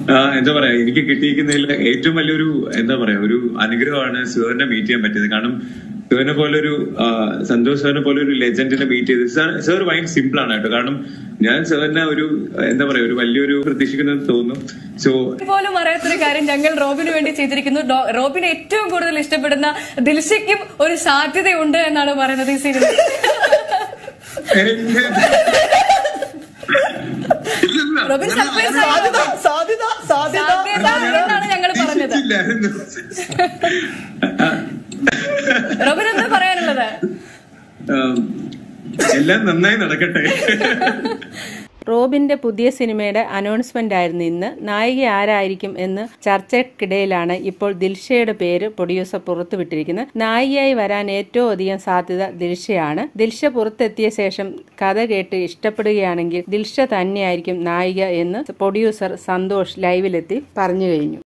ആ, എന്താ പറയാ എനിക്ക് കിട്ടിയിരിക്കുന്നതിൽ ഏറ്റവും വലിയൊരു എന്താ പറയാ ഒരു അനുഗ്രഹമാണ് സുഹറിനെ മീറ്റ് ചെയ്യാൻ പറ്റിയത് കാരണം സുഹറിനെ പോലെ ഒരു സന്തോഷ് സാറിനെ പോലെ ഒരു ലെജൻഡിനെ മീറ്റ് ചെയ്ത് സാർ സാർ ഭയങ്കര സിമ്പിൾ ആണ് കേട്ടോ കാരണം ഞാൻ സാറിനെ ഒരു എന്താ പറയാ ഒരു വലിയൊരു പ്രതീക്ഷിക്കുന്നത് തോന്നുന്നു സോ പോലും അറിയാത്തൊരു കാര്യം ഞങ്ങൾ റോബിന് വേണ്ടി ചെയ്തിരിക്കുന്നു ഡോ- റോബിനെ ഏറ്റവും കൂടുതൽ ഇഷ്ടപ്പെടുന്ന ദിൽഷയ്ക്കും ഒരു സാധ്യതയുണ്ട് എന്നാണ് പറയുന്നത് ഈ സിനിമ റോബിൻ സർപ്രൈസ് സാധ്യത സാധ്യത സാധ്യത സാധ്യത എന്നാണ് ഞങ്ങൾ പറഞ്ഞത് റോബിൻ എന്താ പറയാനുള്ളത് എല്ലാം നന്നായി നടക്കട്ടെ റോബിന്റെ പുതിയ സിനിമയുടെ അനൗൺസ്മെന്റ് ആയിരുന്നു ഇന്ന് നായിക ആരായിരിക്കും എന്ന് ചർച്ചയ്ക്കിടയിലാണ് ഇപ്പോൾ ദിൽഷയുടെ പേര് പ്രൊഡ്യൂസർ പുറത്തുവിട്ടിരിക്കുന്നത് നായികയായി വരാൻ ഏറ്റവും അധികം സാധ്യത ദിൽഷയാണ് ദിൽഷ പുറത്തെത്തിയ ശേഷം കഥ കേട്ട് ഇഷ്ടപ്പെടുകയാണെങ്കിൽ ദിൽഷ തന്നെയായിരിക്കും നായിക എന്ന് പ്രൊഡ്യൂസർ സന്തോഷ് ലൈവിലെത്തി പറഞ്ഞു കഴിഞ്ഞു